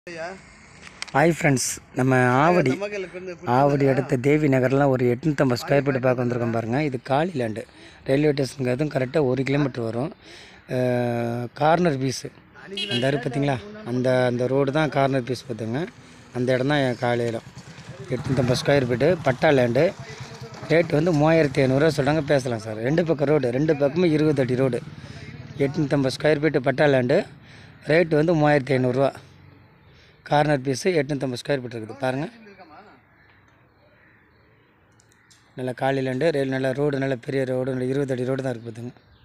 hi friends நம்ம ஆவடி ஆவடி அடுத்த தேவி நகர்லாம் ஒரு எட்நூற்றம்பது ஸ்கொயர் ஃபீட் பார்க்க வந்திருக்கோம் பாருங்கள் இது காலி லேண்டு ரயில்வே ஸ்டேஷனுக்கு அதுவும் கரெக்டாக ஒரு கிலோமீட்டர் வரும் கார்னர் பீஸு அந்த இருக்கு பார்த்தீங்களா அந்த அந்த ரோடு தான் கார்னர் பீஸ் பார்த்துங்க அந்த இடம் தான் என் காலி இடம் எட்நூற்றம்பது square feet patta land rate வந்து மூவாயிரத்தி ஐநூறுரூவா சொல்கிறாங்க பேசலாம் சார் ரெண்டு பக்கம் ரோடு ரெண்டு பக்கமும் இருபது அடி ரோடு எட்நூற்றம்பது square feet patta land rate வந்து மூவாயிரத்தி ஐநூறுரூவா கார்னர் பீஸு எட்நூற்றம்பது ஸ்கொயர் ஃபீட் இருக்குது பாருங்கள் நல்ல காலி லேண்டு ரயில் நல்ல ரோடு நல்ல பெரிய ரோடு நல்ல இருபது அடி ரோடு தான் இருக்குது பார்த்துங்க